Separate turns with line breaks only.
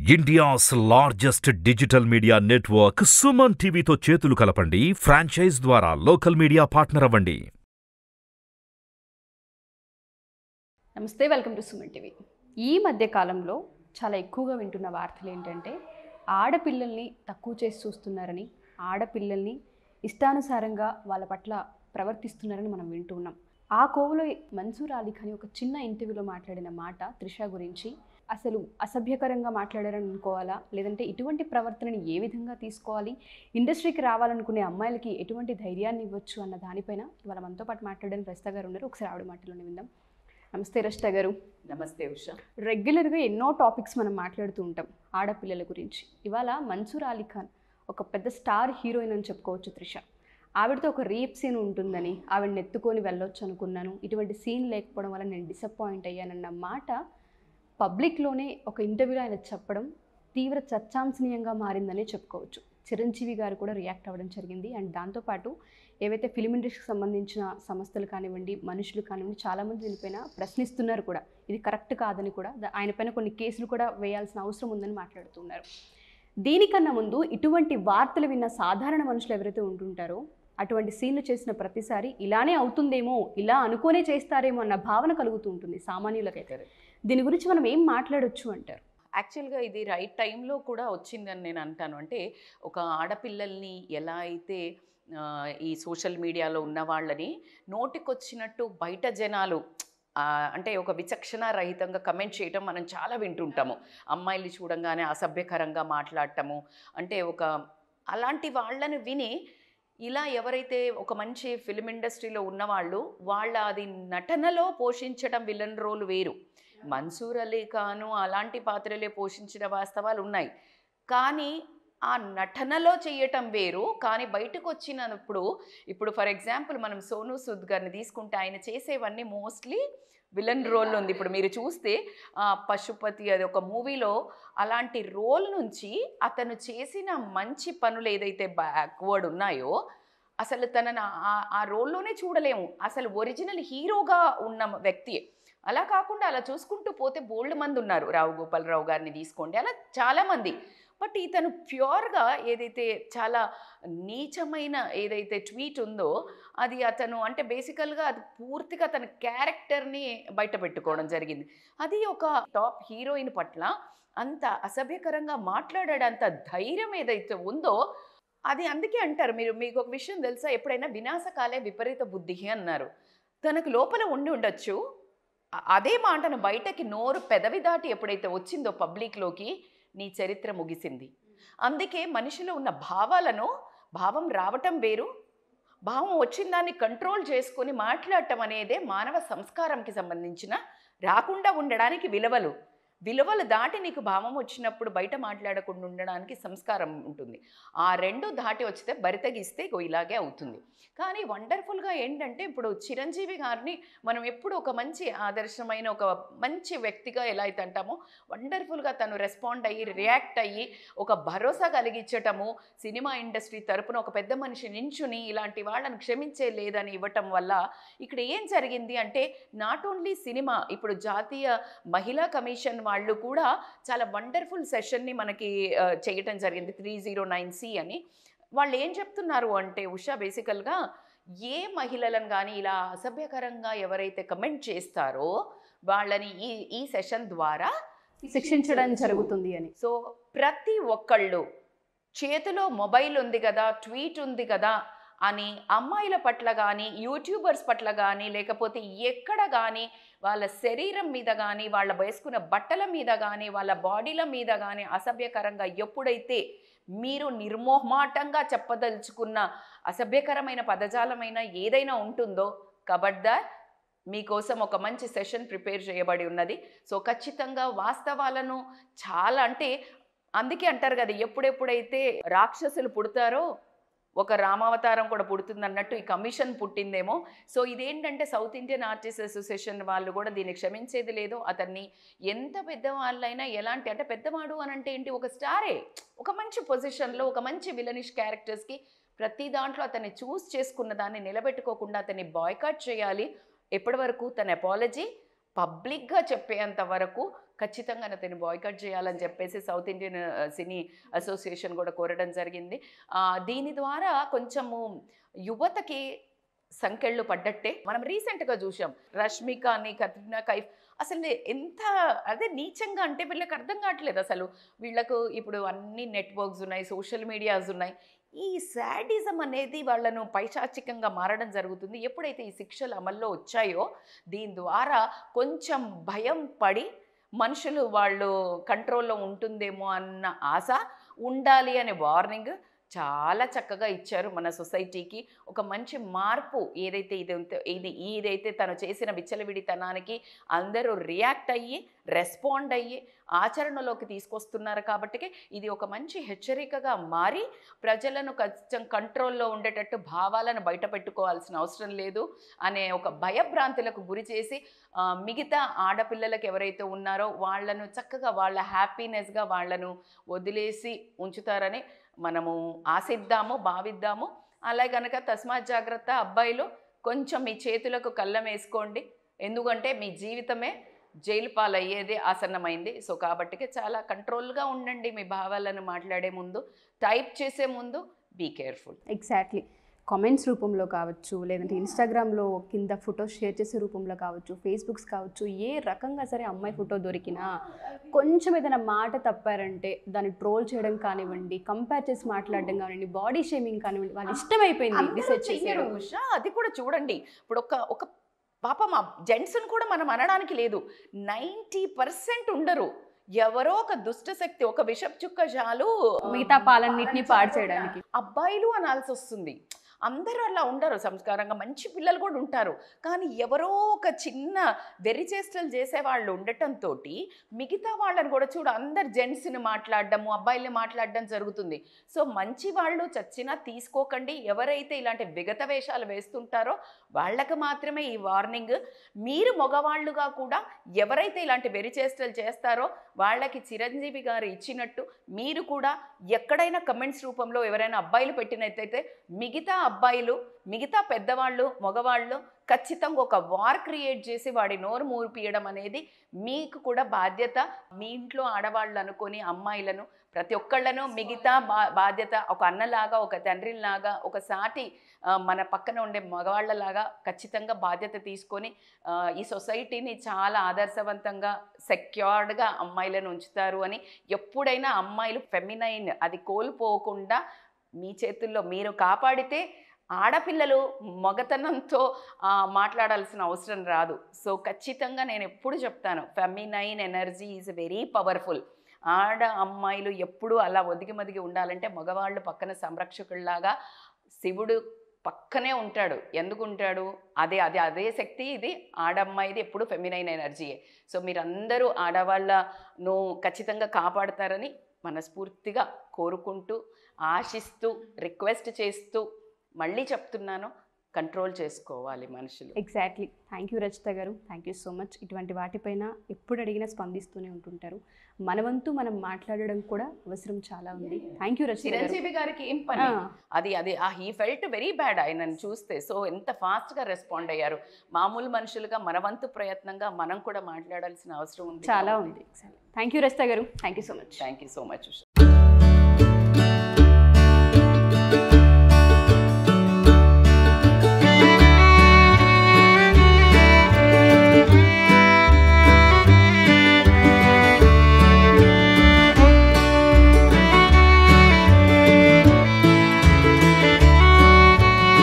India's largest digital media network Suman టీవీతో చేతులు కలపండి ఫ్రాంచైజ్ ద్వారా లోకల్ మీడియా పార్ట్నర్ అవ్వండి
నమస్తే వెల్కమ్ టు సుమన్ టీవీ ఈ మధ్య కాలంలో చాలా ఎక్కువగా వింటున్న వార్తలు ఏంటంటే ఆడపిల్లల్ని తక్కువ చేసి చూస్తున్నారని ఆడపిల్లల్ని ఇష్టానుసారంగా వాళ్ళ పట్ల ప్రవర్తిస్తున్నారని మనం వింటూ ఉన్నాం ఆ కోవలో మన్సూర్ అలీ ఖాన్ ఒక చిన్న ఇంటర్వ్యూలో మాట్లాడిన మాట త్రిష గురించి అసలు అసభ్యకరంగా మాట్లాడారని అనుకోవాలా లేదంటే ఇటువంటి ప్రవర్తనని ఏ విధంగా తీసుకోవాలి ఇండస్ట్రీకి రావాలనుకునే అమ్మాయిలకి ఎటువంటి ధైర్యాన్ని ఇవ్వచ్చు అన్న దానిపైన ఇవాళ మనతో పాటు మాట్లాడడానికి రస్తా గారు ఉన్నారు ఒకసారి ఆవిడ మాటలోనే విందాం నమస్తే రష్ట గారు
నమస్తే ఉషా
రెగ్యులర్గా ఎన్నో టాపిక్స్ మనం మాట్లాడుతూ ఉంటాం ఆడపిల్లల గురించి ఇవాళ మన్సూర్ అలీ ఖాన్ ఒక పెద్ద స్టార్ హీరోయిన్ అని చెప్పుకోవచ్చు త్రిష ఆవిడతో ఒక రేప్ సీన్ ఉంటుందని ఆవిడని ఎత్తుకొని వెళ్ళొచ్చు అనుకున్నాను ఇటువంటి సీన్ లేకపోవడం వల్ల నేను డిసప్పాయింట్ అయ్యానన్న మాట పబ్లిక్లోనే ఒక ఇంటర్వ్యూలో ఆయన చెప్పడం తీవ్ర చర్చాంశనీయంగా మారిందనే చెప్పుకోవచ్చు చిరంజీవి గారు కూడా రియాక్ట్ అవ్వడం జరిగింది అండ్ దాంతోపాటు ఏవైతే ఫిలిం ఇండస్ట్రీకి సంబంధించిన సంస్థలు కానివ్వండి మనుషులు కానివ్వండి చాలామంది దీనిపైన ప్రశ్నిస్తున్నారు కూడా ఇది కరెక్ట్ కాదని కూడా ద- ఆయన పైన కొన్ని కేసులు కూడా వేయాల్సిన అవసరం ఉందని మాట్లాడుతున్నారు దీనికన్నా ముందు ఇటువంటి వార్తలు విన్న సాధారణ మనుషులు ఎవరైతే ఉంటుంటారో అటువంటి సీన్లు చేసిన ప్రతిసారి ఇలానే అవుతుందేమో ఇలా అనుకోనే చేస్తారేమో అన్న భావన కలుగుతూ ఉంటుంది సామాన్యులకైతే దీని గురించి మనం ఏం మాట్లాడొచ్చు అంటారు
యాక్చువల్గా ఇది రైట్ టైంలో కూడా వచ్చిందని నేను అంటాను అంటే ఒక ఆడపిల్లల్ని ఎలా అయితే ఆ, ఈ సోషల్ మీడియాలో ఉన్న వాళ్ళని నోటికొచ్చినట్టు బయట జనాలు ఆ, అంటే ఒక విచక్షణ రహితంగా కమెంట్ చేయటం మనం చాలా వింటుంటాము అమ్మాయిలు చూడంగానే అసభ్యకరంగా మాట్లాడటము అంటే ఒక అలాంటి వాళ్ళని విని ఇలా ఎవరైతే ఒక మంచి ఫిలిం ఇండస్ట్రీలో ఉన్నవాళ్ళు వాళ్ళ అది నటనలో పోషించడం విలన్ రోల్ వేరు మన్సూర్ అలీ ఖాను అలాంటి పాత్రలే పోషించిన వాస్తవాలు ఉన్నాయి కానీ ఆ నటనలో చేయటం వేరు కానీ బయటకు వచ్చినప్పుడు ఇప్పుడు ఫర్ ఎగ్జాంపుల్ మనం సోను సూద్ గారిని తీసుకుంటే ఆయన చేసేవన్నీ మోస్ట్లీ విలన్ రోల్ ఉంది ఇప్పుడు మీరు చూస్తే ఆ, పశుపతి అది ఒక మూవీలో అలాంటి రోల్ నుంచి అతను చేసిన మంచి పనులు ఏదైతే బ్యాక్వర్డ్ ఉన్నాయో అసలు తనను ఆ- ఆ రోల్లోనే చూడలేము అసలు ఒరిజినల్ హీరోగా ఉన్న వ్యక్తి అలా కాకుండా అలా చూసుకుంటూ పోతే బోల్డ్ మంది ఉన్నారు రావు గోపాలరావు గారిని తీసుకోండి అలా చాలామంది బట్ ఇతను ప్యూర్గా ఏదైతే చాలా నీచమైన ఏదైతే ట్వీట్ ఉందో అది అతను అంటే బేసికల్గా అది పూర్తిగా తన క్యారెక్టర్ని బయట పెట్టుకోవడం జరిగింది అది ఒక టాప్ హీరోయిన్ పట్ల అంత అసభ్యకరంగా మాట్లాడేంత ధైర్యం ఏదైతే ఉందో అది అందుకే అంటారు మీరు మీకు ఒక విషయం తెలుసా ఎప్పుడైనా వినాశకాలే విపరీత బుద్ధి అన్నారు తనకు లోపల ఉండి ఉండొచ్చు అ- అదే మాటను బయటకి నోరు పెదవి దాటి ఎప్పుడైతే వచ్చిందో పబ్లిక్లోకి నీ చరిత్ర ముగిసింది అందుకే మనిషిలో ఉన్న భావాలను భావం రావటం వేరు భావం వచ్చిన దాన్ని కంట్రోల్ చేసుకొని మాట్లాడటం అనేదే మానవ సంస్కారంకి సంబంధించిన రాకుండా ఉండడానికి విలువలు విలువలు దాటి నీకు భావం వచ్చినప్పుడు బయట మాట్లాడకుండా ఉండడానికి సంస్కారం ఉంటుంది ఆ రెండు దాటి వచ్చితే బరితగిస్తే ఇగో ఇలాగే అవుతుంది కానీ వండర్ఫుల్గా ఏంటంటే ఇప్పుడు చిరంజీవి గారిని మనం ఎప్పుడు ఒక మంచి ఆదర్శమైన ఒక మంచి వ్యక్తిగా ఎలా అయితే అంటామో వండర్ఫుల్గా తను రెస్పాండ్ అయ్యి రియాక్ట్ అయ్యి ఒక భరోసా కలిగించటము సినిమా ఇండస్ట్రీ తరపున ఒక పెద్ద మనిషి నించుని ఇలాంటి వాళ్ళని క్షమించే లేదని ఇవ్వటం వల్ల ఇక్కడ ఏం జరిగింది అంటే నాట్ ఓన్లీ సినిమా ఇప్పుడు జాతీయ మహిళా కమిషన్ వాళ్ళు కూడా చాలా వండర్ఫుల్ సెషన్ని మనకి ఆ, చేయటం జరిగింది త్రీ జీరో నైన్ సి అని వాళ్ళు ఏం చెప్తున్నారు అంటే ఉషా బేసికల్గా ఏ మహిళలను కానీ ఇలా అసభ్యకరంగా ఎవరైతే కమెంట్ చేస్తారో వాళ్ళని ఈ ఈ సెషన్ ద్వారా
శిక్షించడం జరుగుతుంది అని
సో ప్రతి ఒక్కళ్ళు చేతిలో మొబైల్ ఉంది కదా ట్వీట్ ఉంది కదా అని అమ్మాయిల పట్ల కానీ యూట్యూబర్స్ పట్ల కానీ లేకపోతే ఎక్కడ కానీ వాళ్ళ శరీరం మీద కానీ వాళ్ళ వేసుకున్న బట్టల మీద కానీ వాళ్ళ బాడీల మీద కానీ అసభ్యకరంగా ఎప్పుడైతే మీరు నిర్మోహమాటంగా చెప్పదలుచుకున్న అసభ్యకరమైన పదజాలమైన ఏదైనా ఉంటుందో కబడ్దార్ మీకోసం ఒక మంచి సెషన్ ప్రిపేర్ చేయబడి ఉన్నది సో ఖచ్చితంగా వాస్తవాలను చాలా అంటే అందుకే అంటారు కదా ఎప్పుడెప్పుడైతే రాక్షసులు పుడతారో ఒక రామావతారం కూడా పుడుతుంది అన్నట్టు ఈ కమిషన్ పుట్టిందేమో సో ఇదేంటంటే సౌత్ ఇండియన్ ఆర్టిస్ట్ అసోసియేషన్ వాళ్ళు కూడా దీన్ని క్షమించేది లేదు అతన్ని ఎంత పెద్దవాళ్ళైనా ఎలాంటి అంటే పెద్దవాడు అని అంటే ఏంటి ఒక స్టారే ఒక మంచి పొజిషన్లో ఒక మంచి విలనిష్ క్యారెక్టర్స్కి ప్రతి దాంట్లో అతన్ని చూస్ చేసుకున్న దాన్ని నిలబెట్టుకోకుండా అతన్ని బాయ్కాట్ చేయాలి ఎప్పటి వరకు తన అపాలజీ పబ్లిక్గా చెప్పేంత వరకు ఖచ్చితంగా అతన్ని బాయ్కట్ చేయాలని చెప్పేసి సౌత్ ఇండియన్ ఆ, సినీ అసోసియేషన్ కూడా కోరడం జరిగింది ఆ, దీని ద్వారా కొంచెము యువతకి సంకెళ్ళు పడ్డట్టే మనం రీసెంట్గా చూసాం రష్మిక అని కత్రినా కైఫ్ అసలు ఎంత అదే నీచంగా అంటే వీళ్ళకి అర్థం కావట్లేదు అసలు వీళ్ళకు ఇప్పుడు అన్ని నెట్వర్క్స్ ఉన్నాయి సోషల్ మీడియాస్ ఉన్నాయి ఈ శాడిజం అనేది వాళ్ళను పైశాచికంగా మారడం జరుగుతుంది ఎప్పుడైతే ఈ శిక్షలు అమల్లో వచ్చాయో దీని ద్వారా కొంచెం భయం పడి మనుషులు వాళ్ళు కంట్రోల్లో ఉంటుందేమో అన్న ఆశ ఉండాలి అనే వార్నింగ్ చాలా చక్కగా ఇచ్చారు మన సొసైటీకి ఒక మంచి మార్పు ఏదైతే ఇది ఉందో- ఇది ఏదైతే తను చేసిన విచ్చలవిడితనానికి అందరూ రియాక్ట్ అయ్యి రెస్పాండ్ అయ్యి ఆచరణలోకి తీసుకొస్తున్నారు కాబట్టి ఇది ఒక మంచి హెచ్చరికగా మారి ప్రజలను కొంచెం కంట్రోల్లో ఉండేటట్టు భావాలను బయట పెట్టుకోవాల్సిన అవసరం లేదు అనే ఒక భయభ్రాంతులకు గురి చేసి ఆ, మిగతా ఆడపిల్లలకు ఎవరైతే ఉన్నారో వాళ్ళను చక్కగా వాళ్ళ హ్యాపీనెస్గా వాళ్ళను వదిలేసి ఉంచుతారని మనము ఆశిద్దాము భావిద్దాము అలా గనక తస్మాత్ జాగ్రత్త అబ్బాయిలు కొంచెం మీ చేతులకు కళ్ళం వేసుకోండి ఎందుకంటే మీ జీవితమే జైలు పాలయ్యేదే ఆసన్నమైంది సో కాబట్టి చాలా కంట్రోల్గా ఉండండి మీ భావాలను మాట్లాడే ముందు టైప్ చేసే ముందు బీ కేర్ఫుల్
ఎగ్జాక్ట్లీ కామెంట్స్ రూపంలో కావచ్చు లేదంటే ఇన్స్టాగ్రామ్లో కింద ఫొటోస్ షేర్ చేసే రూపంలో కావచ్చు ఫేస్బుక్స్ కావచ్చు ఏ రకంగా సరే అమ్మాయి ఫోటో దొరికినా కొంచెం ఏదైనా మాట తప్పారంటే దాన్ని ట్రోల్ చేయడం కానివ్వండి కంపేర్ చేసి మాట్లాడడం కానివ్వండి బాడీ షేమింగ్ కానివ్వండి వాళ్ళు ఇష్టమైపోయింది
అందరూ
రీసెర్చ్
చెయ్యరు
చేసేయడం
ఉషా అది కూడా చూడండి ఇప్పుడు ఒక ఒక పాపం ఆ జెంట్స్ని కూడా మనం అనడానికి లేదు నైంటీ పర్సెంట్ ఉండరు ఎవరో ఒక దుష్ట శక్తి ఒక విషపు చుక్క చాలు
మిగతా పాలన్నింటినీ పాడు చేయడానికి
అబ్బాయిలు అనాల్సి వస్తుంది అందరూ అలా ఉండరు సంస్కారంగా మంచి పిల్లలు కూడా ఉంటారు కానీ ఎవరో ఒక చిన్న వెర్రి చేష్టలు చేసే వాళ్ళు ఉండటంతో మిగతా వాళ్ళని కూడా చూడు అందరు జెంట్స్ని మాట్లాడడము అబ్బాయిల్ని మాట్లాడడం జరుగుతుంది సో మంచి వాళ్ళు చచ్చినా తీసుకోకండి ఎవరైతే ఇలాంటి విగత వేషాలు వేస్తుంటారో వాళ్ళకి మాత్రమే ఈ వార్నింగ్ మీరు మగవాళ్ళుగా కూడా ఎవరైతే ఇలాంటి వెరి చేష్టలు చేస్తారో వాళ్ళకి చిరంజీవి గారు ఇచ్చినట్టు మీరు కూడా ఎక్కడైనా కమెంట్స్ రూపంలో ఎవరైనా అబ్బాయిలు పెట్టినట్టయితే మిగతా అబ్బాయిలు మిగతా పెద్దవాళ్ళు మగవాళ్ళు ఖచ్చితంగా ఒక వార్ క్రియేట్ చేసి వాడి నోరు మూరిపియడం అనేది మీకు కూడా బాధ్యత మీ ఇంట్లో ఆడవాళ్ళు అనుకొని అమ్మాయిలను ప్రతి ఒక్కళ్ళను మిగతా బా బాధ్యత ఒక అన్నలాగా ఒక తండ్రిలాగా ఒక సాటి ఆ, మన పక్కన ఉండే మగవాళ్ళలాగా ఖచ్చితంగా బాధ్యత తీసుకొని ఆ, ఈ సొసైటీని చాలా ఆదర్శవంతంగా సెక్యూర్డ్గా అమ్మాయిలను ఉంచుతారు అని ఎప్పుడైనా అమ్మాయిలు ఫెమినైన్ అది కోల్పోకుండా మీ చేతుల్లో మీరు కాపాడితే ఆడపిల్లలు మగతనంతో ఆ, మాట్లాడాల్సిన అవసరం రాదు సో ఖచ్చితంగా నేను ఎప్పుడు చెప్తాను feminine energy is very powerful ఆడ అమ్మాయిలు ఎప్పుడూ అలా ఒదిగి మదిగి ఉండాలంటే మగవాళ్ళు పక్కన సంరక్షకుల్లాగా శివుడు పక్కనే ఉంటాడు ఎందుకు ఉంటాడు అదే అదే అదే శక్తి ఇది ఆడమ్మాయిది ఎప్పుడు ఫెమినైన్ ఎనర్జీయే సో మీరందరూ ఆడవాళ్ళను ఖచ్చితంగా కాపాడతారని మనస్ఫూర్తిగా కోరుకుంటూ ఆశిస్తూ రిక్వెస్ట్ చేస్తూ మళ్ళీ చెప్తున్నాను కంట్రోల్ చేసుకోవాలి మనుషులు
exactly thank you Rachitha garu thank you so much ఇటువంటి వాటిపైన ఎప్పుడు అడిగినా స్పందిస్తూనే ఉంటుంటారు మన వంతు మనం మాట్లాడడం కూడా అవసరం చాలా ఉంది థ్యాంక్ యూ రచిత గారు
చిరంజీవి గారికి ఏం పని
ఆ,
అది అది ఆ హీ ఫెల్ట్ వెరీ బ్యాడ్ ఆయనను చూస్తే సో ఎంత ఫాస్ట్గా రెస్పాండ్ అయ్యారు మామూలు మనుషులుగా మన వంతు ప్రయత్నంగా మనం కూడా మాట్లాడాల్సిన అవసరం ఉంది
చాలా ఉంది thank you Rachitha garu thank you so much
thank you so much